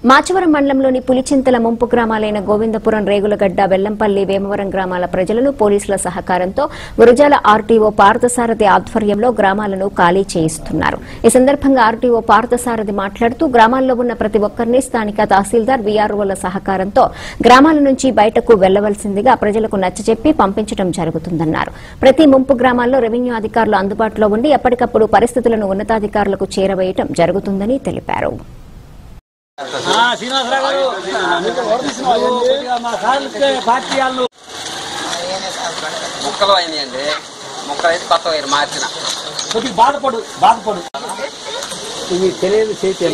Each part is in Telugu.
మాచవరం మండలంలోని పులిచింతల ముంపు గ్రామాలైన గోవిందపురం రేగులగడ్డ వెల్లంపల్లి వేమవరం గ్రామాల ప్రజలను పోలీసుల సహకారంతో గురజాల ఆర్టీఓ పార్థసారథి ఆధ్వర్యంలో గ్రామాలను ఖాళీ చేయిస్తున్నారు ఈ సందర్భంగా ఆర్టీఓ పార్థసారథి మాట్లాడుతూ గ్రామాల్లో ఉన్న ప్రతి ఒక్కరిని స్థానిక తహసీల్దార్ వీఆర్ఓల సహకారంతో గ్రామాల నుంచి బయటకు వెళ్లవలసిందిగా ప్రజలకు నచ్చజెప్పి పంపించడం జరుగుతుందన్నారు ప్రతి ముంపు గ్రామాల్లో రెవెన్యూ అధికారులు అందుబాటులో ఉండి ఎప్పటికప్పుడు పరిస్థితులను ఉన్నతాధికారులకు చేరవేయటం జరుగుతుందని తెలిపారు ఆ, శ్రీనివాసరావు గారు నువ్వు కొద్దిగా మా సార్లకి పార్టీ వాళ్ళు ముక్కలు అయినాయండి ముక్కలు అయితే కొత్త వైరు మార్చిన కొద్దిగా బాధపడు బాధపడు ఇది తెలియదు చేతి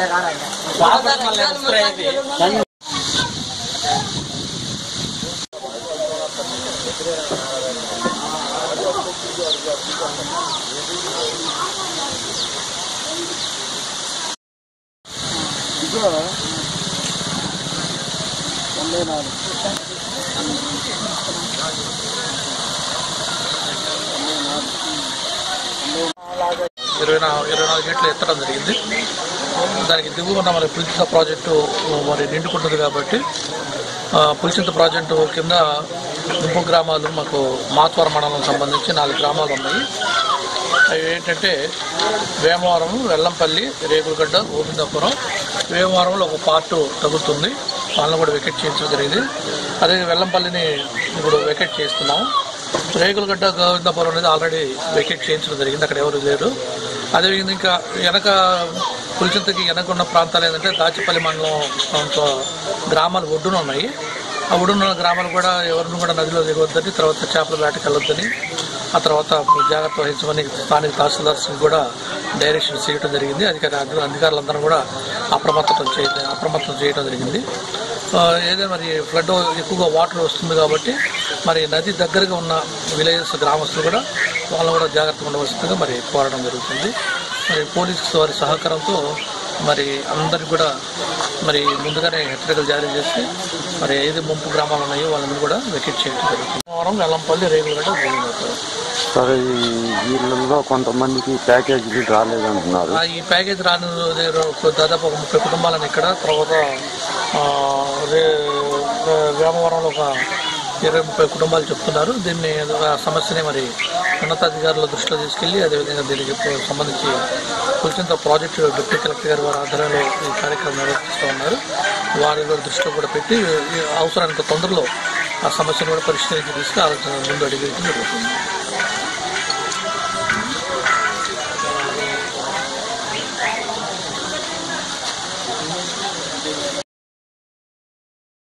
ఇరవై నాలుగు ఇరవై నాలుగు గేట్లు ఎత్తడం జరిగింది దానికి దిగువన మన పులిచింత ప్రాజెక్టు మరి నిండుకుంటుంది కాబట్టి ఆ, పులిచింత ప్రాజెక్టు కింద ముంపు గ్రామాలు మాకు మాత్వర మండలం సంబంధించి నాలుగు గ్రామాలు ఉన్నాయి అవి ఏంటంటే వేమవరం వెల్లంపల్లి రేగులగడ్డ గోవిందపురం వేమవరంలో ఒక పార్ట్ తగులుతుంది వాళ్ళని కూడా వెకెట్ చేయించడం జరిగింది అదే వెల్లంపల్లిని ఇప్పుడు వెకెట్ చేస్తున్నాం రేగులగడ్డ గోవిందపురం అనేది ఆల్రెడీ వెకెట్ చేయించడం జరిగింది అక్కడ ఎవరు లేరు అదేవిధంగా ఇంకా వెనక పులిచింతకి వెనక ఉన్న ప్రాంతాలు ఏంటంటే దాచిపల్లి మండలం కొంత గ్రామాలు ఒడ్డున ఉన్నాయి ఆ ఒడ్డున ఉన్న గ్రామాలు కూడా ఎవరిని కూడా నదిలో దిగవద్దని తర్వాత చేపల వేటకి వెళ్ళొద్దని ఆ తర్వాత జాగ్రత్త వహించమని స్థానిక తహసీల్దార్స్ కూడా డైరెక్షన్ చేయడం జరిగింది అధికారి అధికారులందరూ కూడా అప్రమత్తం చేయ అప్రమత్తం చేయడం జరిగింది ఆ, ఏదైనా మరి ఫ్లడ్ ఎక్కువగా వాటర్ వస్తుంది కాబట్టి మరి నది దగ్గరగా ఉన్న విలేజెస్ గ్రామస్తులు కూడా వాళ్ళు కూడా జాగ్రత్తగా ఉండవలసిందిగా మరి కోరడం జరుగుతుంది మరి పోలీస్ వారి సహకారంతో మరి అందరికి కూడా మరి ముందుగానే హెచ్చరికలు జారీ చేసి మరి ఏది ముంపు గ్రామాలు ఉన్నాయో వాళ్ళని కూడా వెకెట్ చేయడం జరుగుతుంది వారం వెల్లంపల్లి రేగులగడ్డ గోవిందపురం. సరే ఈ వీళ్ళల్లో కొంతమందికి ప్యాకేజీలు రాలేదంటున్నారు ఆ, ఈ ప్యాకేజ్ రాని దగ్గర ఒక దాదాపు ఒక ముప్పై కుటుంబాలను ఇక్కడ తర్వాత ఆ, రే- వేమవరంలో ఒక ఇరవై ముప్పై కుటుంబాలు చెప్తున్నారు దీన్ని ఆ సమస్యని మరి ఉన్నతాధికారుల దృష్టిలో తీసుకెళ్లి అదేవిధంగా దీనికి సంబంధించి కుల్చింత ప్రాజెక్టు డిప్యూటీ కలెక్టర్ గారు వారి ఆధ్వర్యంలో ఈ కార్యక్రమం నిర్వహిస్తూ ఉన్నారు వారి కూడా దృష్టిలో కూడా పెట్టి ఈ అవసరానికి తొందరలో ఆ సమస్యను కూడా పరిష్కరించి తీసుకు ఆలోచన ముందు అడిగి జరుగుతుంది